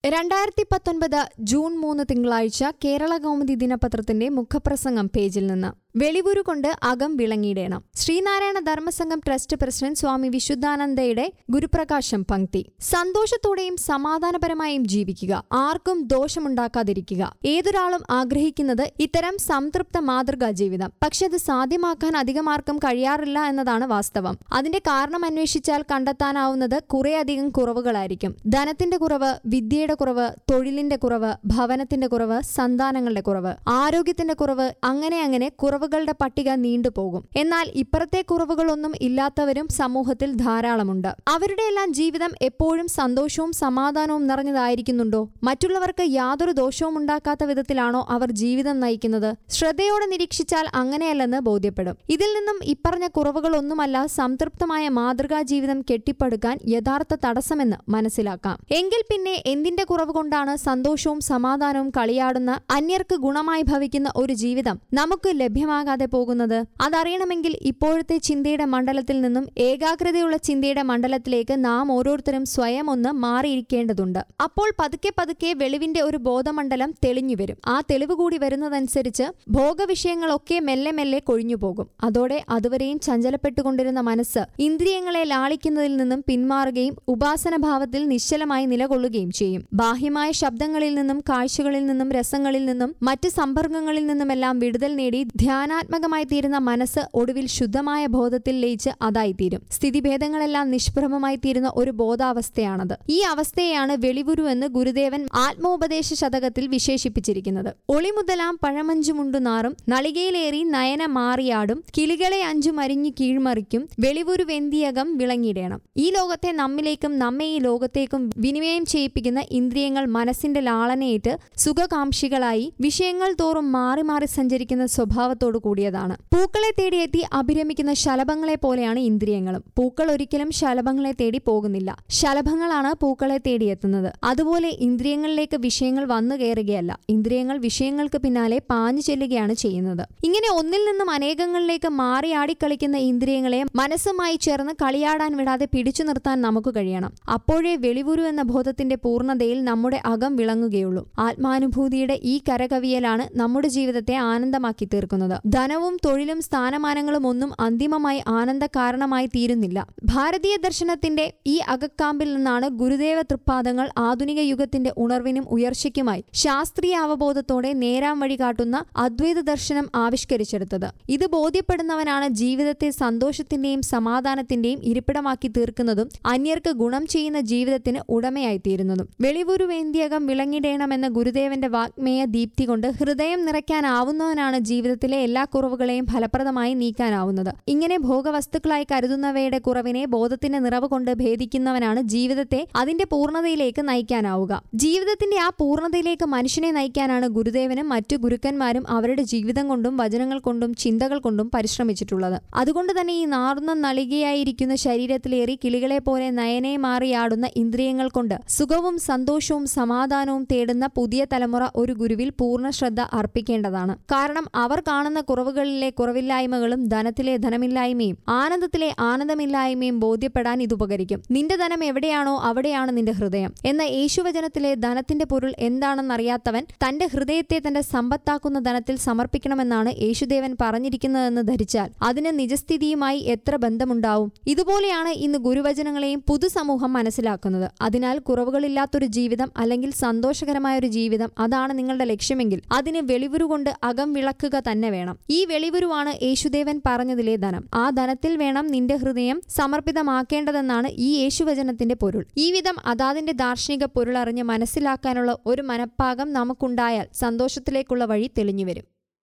രണ്ടായിരത്തി പത്തൊൻപത് ജൂൺ മൂന്ന് തിങ്കളാഴ്ച കേരള കൗമുദി ദിനപത്രത്തിന്റെ മുഖപ്രസംഗം പേജിൽ നിന്ന് വെളിവുരു കൊണ്ട് അകം വിളങ്ങിയിടേണം ശ്രീനാരായണ ധർമ്മസംഘം ട്രസ്റ്റ് പ്രസിഡന്റ് സ്വാമി വിശുദ്ധാനന്ദയുടെ ഗുരുപ്രകാശം പങ്ക്തി സന്തോഷത്തോടെയും സമാധാനപരമായും ജീവിക്കുക ആർക്കും ദോഷമുണ്ടാക്കാതിരിക്കുക ഏതൊരാളും ആഗ്രഹിക്കുന്നത് ഇത്തരം സംതൃപ്ത മാതൃകാ ജീവിതം പക്ഷെ അത് സാധ്യമാക്കാൻ അധികമാർക്കും കഴിയാറില്ല എന്നതാണ് വാസ്തവം അതിന്റെ കാരണം അന്വേഷിച്ചാൽ കണ്ടെത്താനാവുന്നത് കുറേയധികം കുറവുകളായിരിക്കും ധനത്തിന്റെ കുറവ് വിദ്യയുടെ കുറവ് തൊഴിലിന്റെ കുറവ് ഭവനത്തിന്റെ കുറവ് സന്താനങ്ങളുടെ കുറവ് ആരോഗ്യത്തിന്റെ കുറവ് അങ്ങനെ അങ്ങനെ കുറവുകളുടെ പട്ടിക നീണ്ടുപോകും എന്നാൽ ഇപ്പുറത്തെ കുറവുകളൊന്നും ഇല്ലാത്തവരും സമൂഹത്തിൽ ധാരാളമുണ്ട് അവരുടെയെല്ലാം ജീവിതം എപ്പോഴും സന്തോഷവും സമാധാനവും നിറഞ്ഞതായിരിക്കുന്നുണ്ടോ മറ്റുള്ളവർക്ക് യാതൊരു ദോഷവും ഉണ്ടാക്കാത്ത വിധത്തിലാണോ അവർ ജീവിതം നയിക്കുന്നത് ശ്രദ്ധയോടെ നിരീക്ഷിച്ചാൽ അങ്ങനെയല്ലെന്ന് ബോധ്യപ്പെടും ഇതിൽ നിന്നും ഇപ്പറഞ്ഞ കുറവുകളൊന്നുമല്ല സംതൃപ്തമായ മാതൃകാ ജീവിതം കെട്ടിപ്പടുക്കാൻ യഥാർത്ഥ തടസ്സമെന്ന് മനസ്സിലാക്കാം എങ്കിൽ പിന്നെ എന്തിന്റെ കുറവ് കൊണ്ടാണ് സന്തോഷവും സമാധാനവും കളിയാടുന്ന അന്യർക്ക് ഗുണമായി ഭവിക്കുന്ന ഒരു ജീവിതം നമുക്ക് ലഭ്യമാകാതെ പോകുന്നത് അതറിയണമെങ്കിൽ ഇപ്പോഴത്തെ ചിന്തയുടെ മണ്ഡലത്തിൽ നിന്നും ഏകാഗ്രതയുള്ള ചിന്തയുടെ മണ്ഡലത്തിലേക്ക് നാം ഓരോരുത്തരും സ്വയം ഒന്ന് മാറിയിരിക്കേണ്ടതുണ്ട് അപ്പോൾ പതുക്കെ പതുക്കെ വെളിവിന്റെ ഒരു ബോധമണ്ഡലം തെളിഞ്ഞു വരും ആ തെളിവ് കൂടി വരുന്നതനുസരിച്ച് ഭോഗവിഷയങ്ങളൊക്കെ മെല്ലെ മെല്ലെ കൊഴിഞ്ഞു പോകും അതോടെ അതുവരെയും ചഞ്ചലപ്പെട്ടുകൊണ്ടിരുന്ന മനസ്സ് ഇന്ദ്രിയങ്ങളെ ലാളിക്കുന്നതിൽ നിന്നും പിന്മാറുകയും ഉപാസന ഭാവത്തിൽ നിശ്ചലമായി നിലകൊള്ളുകയും ചെയ്യും ബാഹ്യമായ ശബ്ദങ്ങളിൽ നിന്നും കാഴ്ചകളിൽ നിന്നും രസങ്ങളിൽ നിന്നും മറ്റ് സമ്പർക്കങ്ങളിൽ നിന്നുമെല്ലാം വിടുതൽ നേടി ധ്യാനാത്മകമായി തീരുന്ന മനസ്സ് ഒടുവിൽ ശുദ്ധമായ ബോധത്തിൽ ലയിച്ച് അതായിത്തീരും സ്ഥിതിഭേദങ്ങളെല്ലാം നിഷ്പ്രഭമായി തീരുന്ന ഒരു ബോധാവസ്ഥയാണത് ഈ അവസ്ഥയെയാണ് വെളിവുരു എന്ന് ഗുരുദേവൻ ആത്മോപദേശ ശതകത്തിൽ വിശേഷിപ്പിച്ചിരിക്കുന്നത് ഒളിമുതലാം പഴമഞ്ചുമുണ്ടു നാറും നളികയിലേറി നയന മാറിയാടും കിളികളെ അഞ്ചു മരിഞ്ഞു കീഴ്മറിക്കും വെളിവുരു വെന്തിയകം വിളങ്ങിയിടേണം ഈ ലോകത്തെ നമ്മിലേക്കും നമ്മെ ഈ ലോകത്തേക്കും വിനിമയം ചെയ്യിപ്പിക്കുന്ന ഇന്ദ്രിയങ്ങൾ മനസ്സിന്റെ ലാളനയേറ്റ് സുഖകാംക്ഷികളായി വിഷയങ്ങൾ തോറും മാറി മാറി സഞ്ചരിക്കുന്ന സ്വഭാവത്തോടു കൂടിയതാണ് പൂക്കളെ തേടിയെത്തി അഭിരമിക്കുന്ന ശലഭങ്ങളെ പോലെയാണ് ഇന്ദ്രിയങ്ങളും പൂക്കൾ ഒരിക്കലും ശലഭങ്ങളെ തേടി പോകുന്നില്ല ശലഭങ്ങളാണ് പൂക്കളെ തേടിയെത്തുന്നത് അതുപോലെ ഇന്ദ്രിയങ്ങളിലേക്ക് വിഷയങ്ങൾ വന്നു കയറുകയല്ല ഇന്ദ്രിയങ്ങൾ വിഷയങ്ങൾക്ക് പിന്നാലെ പാഞ്ഞു ചെല്ലുകയാണ് ചെയ്യുന്നത് ഇങ്ങനെ ഒന്നിൽ നിന്നും അനേകങ്ങളിലേക്ക് മാറി ആടിക്കളിക്കുന്ന ഇന്ദ്രിയങ്ങളെ മനസ്സുമായി ചേർന്ന് കളിയാടാൻ വിടാതെ പിടിച്ചു നിർത്താൻ നമുക്ക് കഴിയണം അപ്പോഴേ വെളിവുരു എന്ന ബോധത്തിന്റെ പൂർണ്ണതയിൽ നമ്മുടെ അകം വിളങ്ങുകയുള്ളൂ ആത്മാനുഭൂതിയുടെ ഈ കരകവിയലാണ് നമ്മുടെ ജീവിതത്തെ ആനന്ദമാക്കി തീർക്കുന്നത് ധനവും തൊഴിലും സ്ഥാനമാനങ്ങളും ഒന്നും അന്തിമമായി ആനന്ദ കാരണമായി തീരുന്നില്ല ഭാരതീയ ദർശനത്തിന്റെ ഈ അകക്കാമ്പിൽ നിന്നാണ് ഗുരുദേവ തൃപ്പാദങ്ങൾ ആധുനിക യുഗത്തിന്റെ ഉണർവിനും ഉയർച്ചയ്ക്കുമായി ശാസ്ത്രീയ അവബോധത്തോടെ നേരാം വഴി കാട്ടുന്ന അദ്വൈത ദർശനം ആവിഷ്കരിച്ചെടുത്തത് ഇത് ബോധ്യപ്പെടുന്നവനാണ് ജീവിതത്തെ സന്തോഷത്തിന്റെയും സമാധാനത്തിന്റെയും ഇരിപ്പിടമാക്കി തീർക്കുന്നതും അന്യർക്ക് ഗുണം ചെയ്യുന്ന ജീവിതത്തിന് ഉടമയായി തീരുന്നതും വെളിവുരുവേന്തിയകം വിളങ്ങിടേണമെന്ന ഗുരുദേവന്റെ വാഗ്മേയ ദീപ്തി കൊണ്ട് ഹൃദയം നിറയ്ക്കാനാവുന്നവനാണ് ജീവിതത്തിലെ എല്ലാ കുറവുകളെയും ഫലപ്രദമായി നീക്കാനാവുന്നത് ഇങ്ങനെ ഭോഗവസ്തുക്കളായി കരുതുന്നവയുടെ കുറവിനെ ബോധത്തിന്റെ നിറവ് കൊണ്ട് ഭേദിക്കുന്നവനാണ് ജീവിതത്തെ അതിന്റെ പൂർണ്ണതയിലേക്ക് നയിക്കാനാവുക ജീവിതത്തിന്റെ ആ പൂർണ്ണതയിലേക്ക് മനുഷ്യനെ നയിക്കാനാണ് ഗുരുദേവനും മറ്റു ഗുരുക്കന്മാരും അവരുടെ ജീവിതം കൊണ്ടും വചനങ്ങൾ കൊണ്ടും ചിന്തകൾ കൊണ്ടും പരിശ്രമിച്ചിട്ടുള്ളത് അതുകൊണ്ട് തന്നെ ഈ നാർന്ന നളികയായിരിക്കുന്ന ശരീരത്തിലേറി കിളികളെ പോലെ നയനെ മാറിയാടുന്ന ഇന്ദ്രിയങ്ങൾ കൊണ്ട് സുഖവും സന്തോഷവും സമാധാനവും തേടുന്ന പുതിയ തലമുറ ഒരു ഗുരുവിൽ പൂർണ്ണ ശ്രദ്ധ അർപ്പിക്കേണ്ടതാണ് കാരണം അവർ കാണുന്ന കുറവുകളിലെ കുറവില്ലായ്മകളും ധനത്തിലെ ധനമില്ലായ്മയും ആനന്ദത്തിലെ ആനന്ദമില്ലായ്മയും ബോധ്യപ്പെടാൻ ഇതുപകരിക്കും നിന്റെ ധനം എവിടെയാണോ അവിടെയാണ് നിന്റെ ഹൃദയം എന്ന യേശുവചനത്തിലെ ധനത്തിന്റെ പൊരുൾ എന്താണെന്നറിയാത്തവൻ തന്റെ ഹൃദയത്തെ തന്റെ സമ്പത്താക്കുന്ന ധനത്തിൽ സമർപ്പിക്കണമെന്നാണ് യേശുദേവൻ പറഞ്ഞിരിക്കുന്നതെന്ന് ധരിച്ചാൽ അതിന് നിജസ്ഥിതിയുമായി എത്ര ബന്ധമുണ്ടാവും ഇതുപോലെയാണ് ഇന്ന് ഗുരുവചനങ്ങളെയും പൊതുസമൂഹം മനസ്സിലാക്കുന്നത് അതിനാൽ കുറവുകളില്ലാത്തൊരു ജീവിതം അല്ലെങ്കിൽ സന്തോഷകരമായ ഒരു ജീവിതം അതാണ് നിങ്ങളുടെ ലക്ഷ്യമെങ്കിൽ അതിന് വെളിവുരുകൊണ്ട് അകം വിളക്കുക തന്നെ വേണം ഈ വെളിവുരുവാണ് യേശുദേവൻ പറഞ്ഞതിലെ ധനം ആ ധനത്തിൽ വേണം നിന്റെ ഹൃദയം സമർപ്പിതമാക്കേണ്ടതെന്നാണ് ഈ യേശുവചനത്തിന്റെ പൊരുൾ ഈ വിധം അതാതിന്റെ ദാർശനിക പൊരുൾ അറിഞ്ഞ് മനസ്സിലാക്കാനുള്ള ഒരു മനപ്പാകം നമുക്കുണ്ടായാൽ സന്തോഷത്തിലേക്കുള്ള വഴി തെളിഞ്ഞു വരും